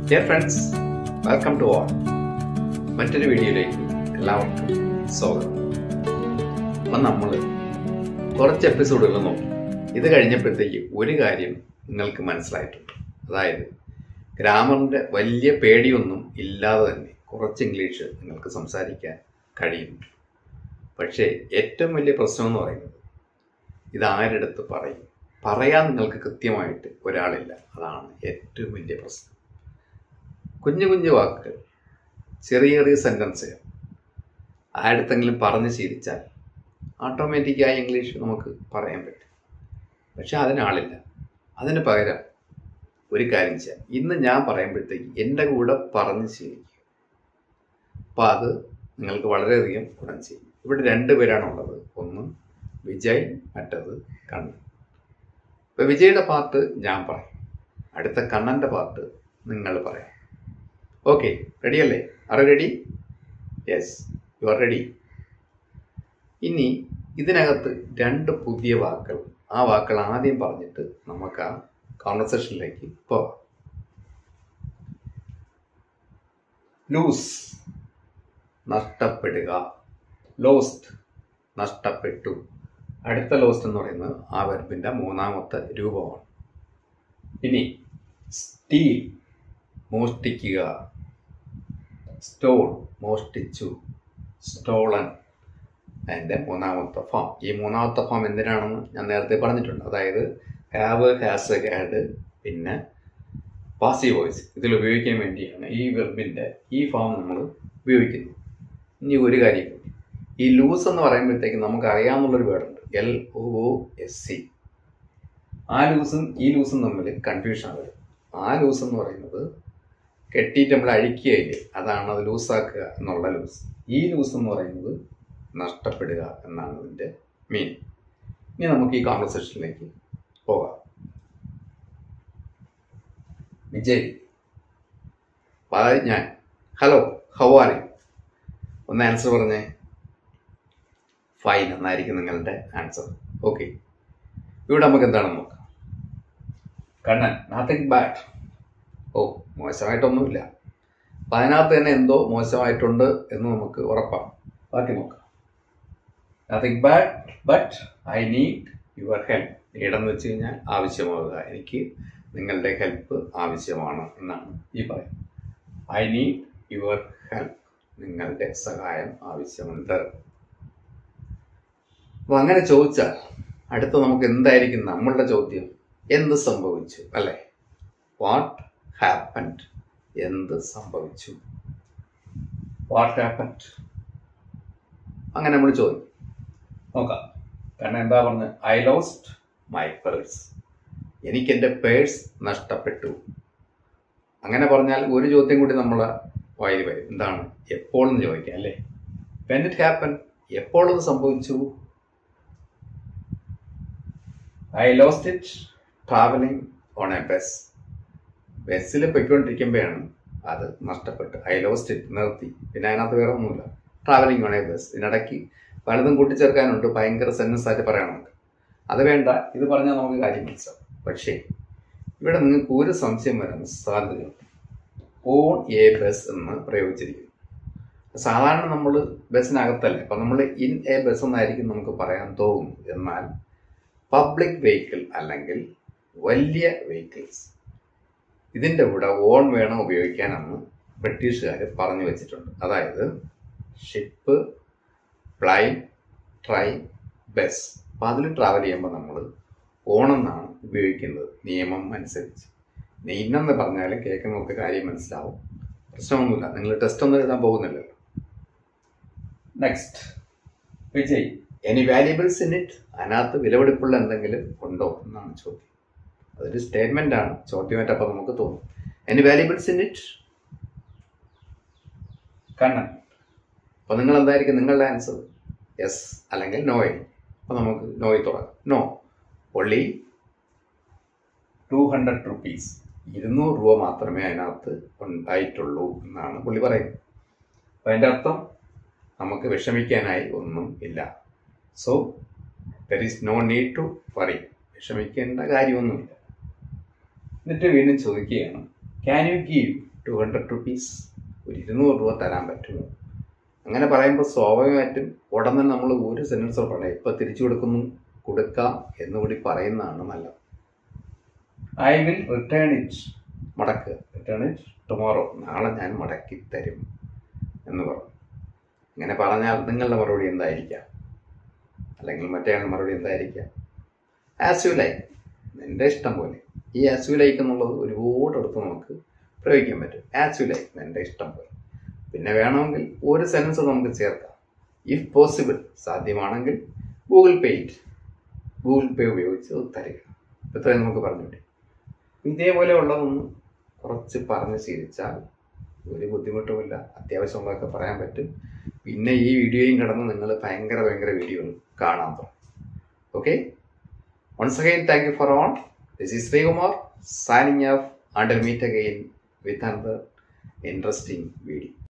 Dear friends welcome to all മറ്റൊരു വീഡിയോയിലേക്ക് എല്ലാവർക്കും സ്വാഗതം അപ്പം നമ്മൾ കുറച്ച് എപ്പിസോഡുകൾ നോക്കി ഇത് കഴിഞ്ഞപ്പോഴത്തേക്ക് ഒരു കാര്യം നിങ്ങൾക്ക് മനസ്സിലായിട്ടുണ്ട് അതായത് ഗ്രാമറിൻ്റെ വലിയ പേടിയൊന്നും ഇല്ലാതെ തന്നെ കുറച്ച് ഇംഗ്ലീഷ് നിങ്ങൾക്ക് സംസാരിക്കാൻ കഴിയുന്നു പക്ഷേ ഏറ്റവും വലിയ പ്രശ്നം എന്ന് പറയുന്നത് ഇത് ആരെടുത്ത് പറയും പറയാൻ നിങ്ങൾക്ക് കൃത്യമായിട്ട് ഒരാളില്ല അതാണ് ഏറ്റവും വലിയ പ്രശ്നം കുഞ്ഞു കുഞ്ഞു വാക്കുകൾ ചെറിയ ചെറിയ സെൻറ്റൻസുകൾ ആരുടെങ്കിലും പറഞ്ഞ് ശീലിച്ചാൽ ഓട്ടോമാറ്റിക്കായി ഇംഗ്ലീഷ് നമുക്ക് പറയാൻ പറ്റും പക്ഷെ അതിനാളില്ല അതിന് പകരം ഒരു കാര്യം ചെയ്യാം ഇന്ന് ഞാൻ പറയുമ്പോഴത്തേക്ക് എൻ്റെ കൂടെ പറഞ്ഞ് ശീലിക്കുക അപ്പോൾ അത് നിങ്ങൾക്ക് വളരെയധികം ഗുണം ചെയ്യും ഇവിടെ രണ്ട് പേരാണുള്ളത് ഒന്ന് വിജയ് മറ്റത് കണ്ണൻ ഇപ്പോൾ വിജയുടെ പാർട്ട് ഞാൻ പറയും അടുത്ത കണ്ണൻ്റെ പാർട്ട് നിങ്ങൾ പറയാം ഓക്കെ റെഡിയല്ലേ are ready yes you are ready ഇനി ഇതിനകത്ത് രണ്ട് പുതിയ വാക്കുകൾ ആ വാക്കുകൾ ആദ്യം പറഞ്ഞിട്ട് നമുക്ക് ആ കോൺവെർസേഷനിലേക്ക് പോവാം ലൂസ് നഷ്ടപ്പെടുക ലോസ്റ്റ് നഷ്ടപ്പെട്ടു അടുത്ത ലോസ്റ്റ് എന്ന് പറയുന്നത് ആ വെർബിൻ്റെ മൂന്നാമത്തെ രൂപമാണ് ഇനി സ്റ്റീൽ മോഷ്ടിക്കുക സ്റ്റോൾ മോഷ്ടിച്ചു സ്റ്റോളൻ അതിൻ്റെ മൂന്നാമത്തെ ഫോം ഈ മൂന്നാമത്തെ ഫോം എന്തിനാണെന്ന് ഞാൻ നേരത്തെ പറഞ്ഞിട്ടുണ്ട് അതായത് ഹാവ് ഹാസ് ഹാഡ് പിന്നെ പാസീവ് വോയിസ് ഇതിൽ ഉപയോഗിക്കാൻ വേണ്ടിയാണ് ഈ വെർബിൻ്റെ ഈ ഫോം നമ്മൾ ഉപയോഗിക്കുന്നത് ഇനി ഒരു കാര്യം കൂടി. ഈ ലൂസ് എന്ന് പറയുമ്പോഴത്തേക്ക് നമുക്ക് അറിയാവുന്നുള്ളൊരു വേർഡുണ്ട് എൽ ഒ എസ് സി ആ ലൂസും ഈ ലൂസും തമ്മിൽ കൺഫ്യൂഷൻ വരും ആ ലൂസ് എന്ന് പറയുന്നത് കെട്ടിയിട്ട് നമ്മൾ അഴിക്കുകയില്ലേ അതാണ് അത് ലൂസാക്കുക എന്നുള്ള ലൂസ് ഈ ലൂസ് എന്ന് പറയുന്നത് നഷ്ടപ്പെടുക എന്നാണ് ഇതിൻ്റെ മീൻ ഇനി നമുക്ക് ഈ കോൺവെർസേഷനിലേക്ക് പോകാം വിജയ് അപ്പോൾ അതായത് ഞാൻ ഹലോ ഹൗ ആർ യു ഒന്ന് ആൻസർ പറഞ്ഞേ ഫൈൻ എന്നായിരിക്കും നിങ്ങളുടെ ആൻസർ ഓക്കെ ഇവിടെ നമുക്ക് എന്താണെന്ന് നോക്കാം കണ്ണൻ നത്തിങ് ബാഡ് ഓ മോശമായിട്ടൊന്നുമില്ല അപ്പം അതിനകത്ത് തന്നെ എന്തോ മോശമായിട്ടുണ്ട് എന്ന് നമുക്ക് ഉറപ്പാണ് ബാക്കി നോക്കാം nothing bad but I need your help നീടെന്ന് വെച്ച് കഴിഞ്ഞാൽ ആവശ്യമാവുക എനിക്ക് നിങ്ങളുടെ ഹെൽപ്പ് ആവശ്യമാണ് എന്നാണ് ഈ പറയുന്നത് ഐ നീഡ് യുവർ ഹെൽപ്പ് നിങ്ങളുടെ സഹായം ആവശ്യമുണ്ട് അപ്പോൾ അങ്ങനെ ചോദിച്ചാൽ അടുത്ത നമുക്ക് എന്തായിരിക്കും നമ്മളുടെ ചോദ്യം എന്ത് സംഭവിച്ചു അല്ലേ വാട്ട് ഹാപ്പൻഡ് എന്ത് സംഭവിച്ചു വാട്ട് ഹാപ്പൻഡ് അങ്ങനെ നമ്മൾ ചോദിക്കും നോക്കാം കാരണം എന്താ പറഞ്ഞത് ഐ ലോസ്റ്റ് മൈ പേഴ്സ് എനിക്ക് എൻ്റെ പേഴ്സ് നഷ്ടപ്പെട്ടു അങ്ങനെ പറഞ്ഞാൽ ഒരു ചോദ്യം കൂടി നമ്മളെ വായിൽ വരും എന്താണ് എപ്പോൾ എന്ന് ചോദിക്കാം അല്ലേ വെൻ ഇറ്റ് ഹാപ്പൻ എപ്പോൾ അത് സംഭവിച്ചു I lost it travelling on a bus ബസ്സിൽ പൊയ്ക്കൊണ്ടിരിക്കുമ്പോഴാണ് അത് നഷ്ടപ്പെട്ടു ഐ ലോസ്റ്റ് ഇറ്റ് നിർത്തി പിന്നെ അതിനകത്ത് വേറെ ഒന്നുമില്ല ട്രാവലിംഗ് ഓൺ എ ബസ് ഇതിനിടയ്ക്ക് പലതും കൂട്ടിച്ചേർക്കാനുണ്ട് ഭയങ്കര സെൻറ്റൻസ് ആയിട്ട് പറയാനുണ്ട് അത് വേണ്ട ഇത് പറഞ്ഞാൽ നമുക്ക് കാര്യം മനസ്സിലാവും പക്ഷേ ഇവിടെ നിങ്ങൾക്ക് ഒരു സംശയം വരാൻ സാധ്യതയുണ്ട് ഓൺ എ ബസ് എന്ന് പ്രയോഗിച്ചിരിക്കുന്നു സാധാരണ നമ്മൾ ബസ്സിനകത്തല്ലേ അപ്പം നമ്മൾ ഇൻ എ ബസ് എന്നായിരിക്കും നമുക്ക് പറയാൻ തോന്നുന്നു എന്നാൽ പബ്ലിക് വെഹിക്കിൾ അല്ലെങ്കിൽ വലിയ വെഹിക്കിൾസ് ഇതിൻ്റെ കൂടെ ഓൺ വേണം ഉപയോഗിക്കാനെന്ന് ബ്രിട്ടീഷുകാർ പറഞ്ഞു വെച്ചിട്ടുണ്ട് അതായത് ഷിപ്പ് പ്ലൈൻ ട്രെയിൻ ബസ് അപ്പോൾ അതിൽ ട്രാവൽ ചെയ്യുമ്പോൾ നമ്മൾ ഓണെന്നാണ് ഉപയോഗിക്കുന്നത് നിയമം അനുസരിച്ച് ഇനി ഇന്നെന്ന് പറഞ്ഞാലും കേൾക്കുന്നവർക്ക് കാര്യം മനസ്സിലാവും പ്രശ്നമൊന്നുമില്ല നിങ്ങൾ ടെസ്റ്റ് ഒന്നും എഴുതാൻ പോകുന്നില്ലല്ലോ next Vijay any valuables in it അതിനകത്ത് വിലപിടിപ്പുള്ള എന്തെങ്കിലും ഉണ്ടോ എന്നാണ് ചോദ്യം അതൊരു സ്റ്റേറ്റ്മെൻ്റ് ആണ് ചോദ്യമായിട്ട് അപ്പോൾ നമുക്ക് തോന്നും any valuables in it Kannan അപ്പോൾ നിങ്ങൾ എന്തായിരിക്കും നിങ്ങളുടെ ആൻസർ യെസ് അല്ലെങ്കിൽ നോയ് അപ്പോൾ നമുക്ക് നോയ് തുടങ്ങാം no only two hundred rupees ഇരുന്നൂറ് രൂപ മാത്രമേ അതിനകത്ത് ഉണ്ടായിട്ടുള്ളൂ എന്നാണ് പുള്ളി പറയുന്നത് അപ്പോൾ അതിൻ്റെ അർത്ഥം നമുക്ക് വിഷമിക്കാനായി ഒന്നും ഇല്ല so there is no need to worry വിഷമിക്കേണ്ട കാര്യമൊന്നുമില്ല എന്നിട്ട് വീണ്ടും ചോദിക്കുകയാണ് can you give two hundred rupees ഒരു ഇരുന്നൂറ് രൂപ തരാൻ പറ്റുമോ അങ്ങനെ പറയുമ്പോൾ സ്വാഭാവികമായിട്ടും ഉടൻ തന്നെ നമ്മൾ ഒരു സെൻറ്റൻസ് പറയാം ഇപ്പം തിരിച്ചു കൊടുക്കുന്നു കൊടുക്കാം എന്നുകൂടി പറയുന്നതാണ് നല്ലത് ഐ വിൽ റിട്ടേൺ ഇറ്റ് മടക്കുക റിട്ടേൺ ഇറ്റ് ടുമോറോ നാളെ ഞാൻ മടക്കി തരും എന്ന് പറഞ്ഞു ഇങ്ങനെ പറഞ്ഞാൽ നിങ്ങളുടെ മറുപടി എന്തായിരിക്കാം അല്ലെങ്കിൽ മറ്റേ മറുപടി എന്തായിരിക്കാം ആസ് യു ലൈക്ക് നിൻ്റെ ഇഷ്ടം പോലെ ഈ ആസ് യു ലൈക്ക് എന്നുള്ളത് ഒരുപാട് അടുത്ത് നമുക്ക് പ്രയോഗിക്കാൻ പറ്റും ആസ് യു ലൈക്ക് നിൻ്റെ ഇഷ്ടം പോലെ പിന്നെ വേണമെങ്കിൽ ഒരു സെൻസ് നമുക്ക് ചേർക്കാം ഇഫ് പോസിബിൾ സാധ്യമാണെങ്കിൽ Google Pay it Google Pay ഉപയോഗിച്ച് അത് തരിക ഇത്രയും നമുക്ക് പറഞ്ഞുകൂടെ ഇതേപോലെ ഉള്ളതൊന്ന് കുറച്ച് പറഞ്ഞ് ശീലിച്ചാൽ ഒരു ബുദ്ധിമുട്ടുമില്ല അത്യാവശ്യമുള്ളതൊക്കെ പറയാൻ പറ്റും പിന്നെ ഈ വീഡിയോയും കിടന്ന് നിങ്ങൾ ഭയങ്കര ഭയങ്കര വീഡിയോകൾ കാണാൻ തുടങ്ങും okay once again thank you for on this is Sreekumar signing off under meet again with another interesting video